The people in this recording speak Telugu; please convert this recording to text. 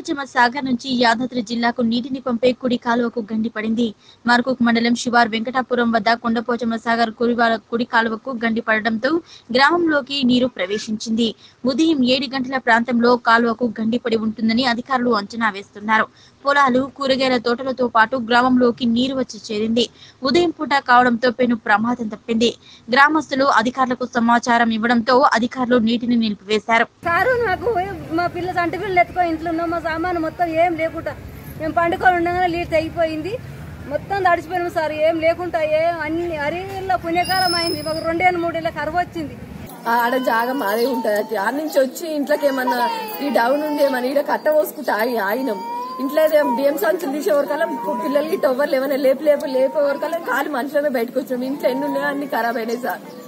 కొండపోచమ్మ సాగర్ నుంచి యాదాద్రి జిల్లాకు నీటిని పంపే కుడి కాలువకు గండి పడింది మార్కుక్ మండలం శివార్ వెంకటాపురం వద్ద కొండపోచమ్మ సాగర్ కురివాల కుడి కాలువకు గండి పడడంతో గ్రామంలోకి నీరు ప్రవేశించింది ఉదయం ఏడు గంటల ప్రాంతంలో కాలువకు గండి పడి ఉంటుందని అధికారులు అంచనా వేస్తున్నారు పొలాలు కూరగాయల తోటలతో పాటు గ్రామంలోకి నీరు వచ్చి చేరింది ఉదయం పూట కావడంతో పెను ప్రమాదం తప్పింది గ్రామస్తులు అధికారులకు సమాచారం ఇవ్వడంతో అధికారులు నీటిని నిలిపివేశారు సారు నాకు మా పిల్ల సంటి పిల్లలు ఎత్తుకో ఇంట్లో ఉన్నాం మా సామాను మొత్తం ఏం లేకుండా మేము పండుకొని ఉండగానే నీళ్ళు తెగిపోయింది మొత్తం తడిచిపోయినాం సార్ ఏం లేకుండా ఏం అన్ని అరిలో పుణ్యకాలం అయింది మాకు రెండేళ్ళు మూడేళ్ళ కరువు వచ్చింది ఆడ జాగా మాదే ఉంటది ఆడ నుంచి వచ్చి ఇంట్లోకి ఏమన్నా ఈ డౌన్ ఉంది ఏమన్నా ఈడ కట్ట పోసుకుంటే ఆగి ఆగినాం ఇంట్లో బియ్యం సంచులు తీసే వరకల్లా పిల్లలకి టొవ్వర్లు ఏమైనా లేపు లేపు లేపే వరకల్లా కాలు మనుషులమే బయటకు వచ్చినాం ఇంట్లో ఎన్ని ఉన్నాయో అన్ని ఖరాబ్ అయినాయి సార్